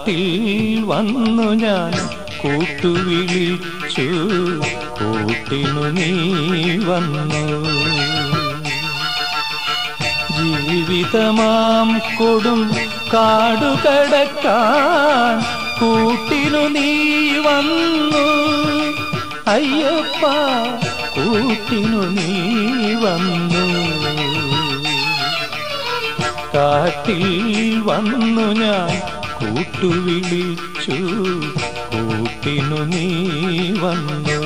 കാട്ടിൽ വന്നു ഞാൻ കൂട്ടുവിളിച്ചു കൂട്ടിനു നീ വന്നു ജീവിതമാം കൊടും കാടുകടക്കാൻ കൂട്ടിനു നീ വന്നു അയ്യപ്പ കൂട്ടിനു നീ വന്നു കാട്ടിൽ വന്നു ഞാൻ കൂട്ടുവിളിച്ചു കൂട്ടിനു നീ വന്നു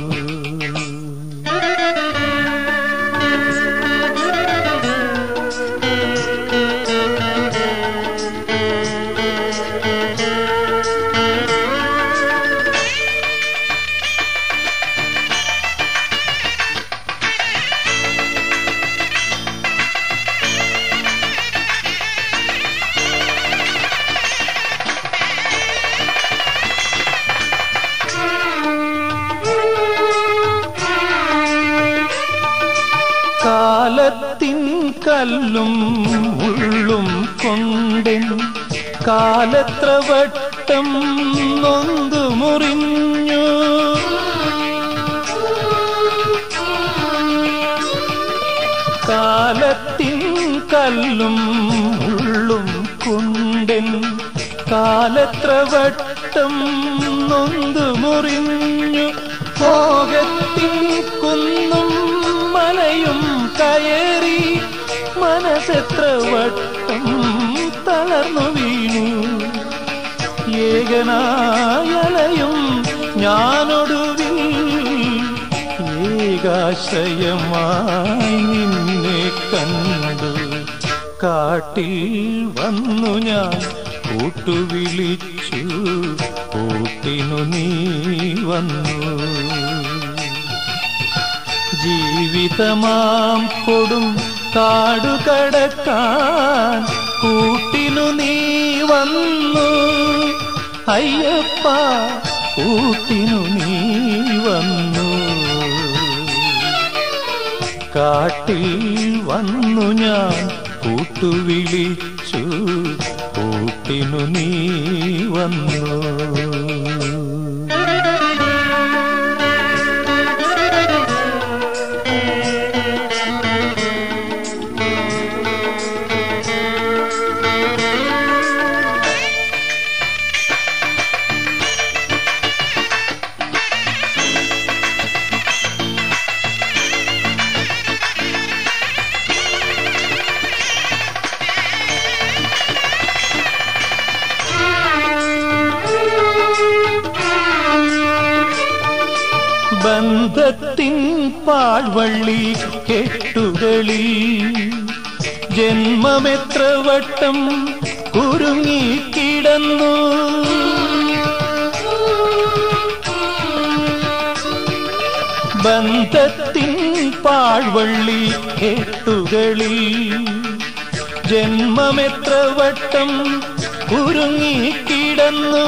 കാലത്തിൻ കല്ലും മുള്ളും കൊണ്ടൻ കാലത്ര വട്ടം നൊന്തു മുറിഞ്ഞു കാലത്തിൻ കല്ലും മുള്ളും കൊണ്ടൻ കാലത്ര വട്ടം നൊന്തു മുറിഞ്ഞു ഭോഗത്തിൻ കുന്നും മലയും കയറി മനസ്സെത്ര വട്ടം തളർന്നു വീണു ഏകനായലയും ഞാനൊടുവിൽ ഏകാശ്രയമായി നിന്നെ കണ്ടു കാട്ടിൽ വന്നു ഞാൻ കൂട്ടുവിളിച്ചു കൂട്ടിനു നീ വന്നു ജീവിതമാം കൊടും കാടുകടക്കാൻ കൂട്ടിനു നീ വന്നു അയ്യപ്പ കൂട്ടിനു നീ വന്നു കാട്ടിൽ വന്നു ഞാൻ കൂട്ടുവിളിച്ചു കൂട്ടിനു നീ വന്നു ബന്ധത്തിൻ പാഴ്വള്ളി കെട്ടുകളിൽ ജന്മമെത്ര വട്ടം കുരുങ്ങിക്കിടന്നു ബന്ധത്തിൻ പാഴ്വള്ളി കെട്ടുകളിൽ ജന്മമെത്ര വട്ടം കുരുങ്ങിക്കിടന്നു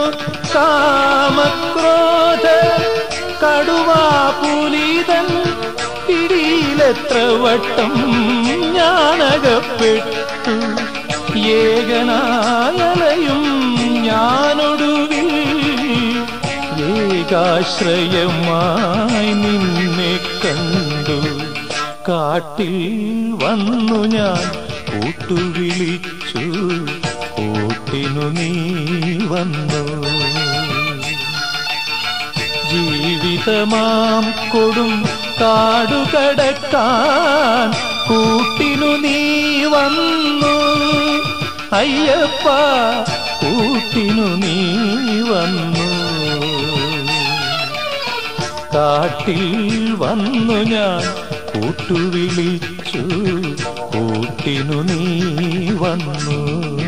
കാമക്രോധ കടുവാപുലീതൻ പിടിയിലെത്ര വട്ടം ഞാനകപ്പെട്ടു ഏകനായലയും ഞാനൊടുവിൽ ഏകാശ്രയമായി നിന്നെ കണ്ടു കാട്ടിൽ വന്നു ഞാൻ കൂട്ടുവിളിച്ചു കൂട്ടിനു നീ വന്നു ജീവിതമാം കൊടും കാടുകടക്കാൻ കൂട്ടിനു നീ വന്നു അയ്യപ്പ കൂട്ടിനു നീ വന്നു കാട്ടിൽ വന്നു ഞാൻ കൂട്ടുവിളിച്ചു കൂട്ടിനു നീ വന്നു